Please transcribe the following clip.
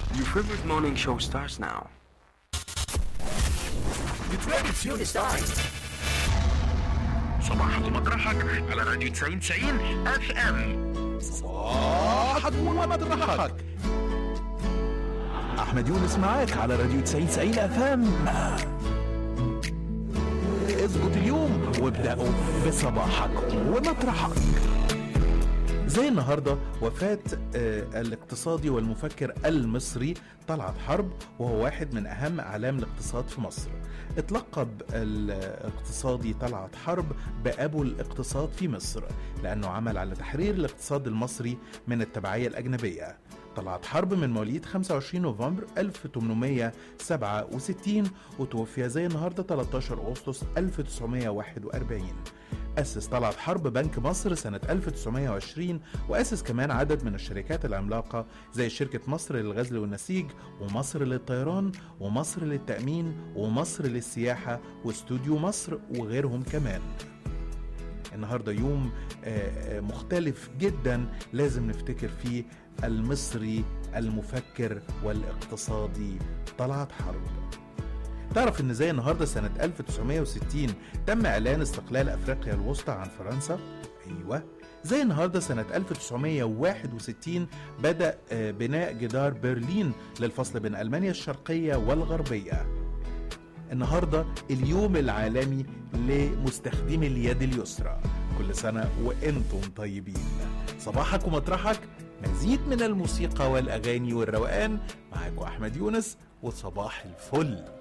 Your favorite morning show starts now. Get ready to tune start. صباحك ومطرحك على راديو 90 90 اف ام صباحك ومطرحك احمد يونس معاك على راديو 90 90 اف ام اظبط اليوم وابدأوا بصباحك ومطرحك زي النهارده وفاة آه، الاقتصادي والمفكر المصري طلعت حرب وهو واحد من أهم أعلام الاقتصاد في مصر اتلقب الاقتصادي طلعت حرب بأبو الاقتصاد في مصر لأنه عمل على تحرير الاقتصاد المصري من التبعية الأجنبية طلعت حرب من مواليد 25 نوفمبر 1867 وتوفي زي النهارده 13 أغسطس 1941 أسس طلعت حرب بنك مصر سنة 1920 وأسس كمان عدد من الشركات العملاقة زي شركة مصر للغزل والنسيج ومصر للطيران ومصر للتأمين ومصر للسياحة واستوديو مصر وغيرهم كمان النهارده يوم آه، آه، مختلف جدا لازم نفتكر فيه المصري المفكر والاقتصادي طلعت حرب تعرف ان زي النهارده سنة 1960 تم اعلان استقلال افريقيا الوسطى عن فرنسا؟ ايوه زي النهارده سنة 1961 بدأ آه، بناء جدار برلين للفصل بين ألمانيا الشرقية والغربية النهاردة اليوم العالمي لمستخدمي اليد اليسرى كل سنة وانتم طيبين صباحك ومطرحك مزيد من الموسيقى والأغاني والروقان معاكم أحمد يونس وصباح الفل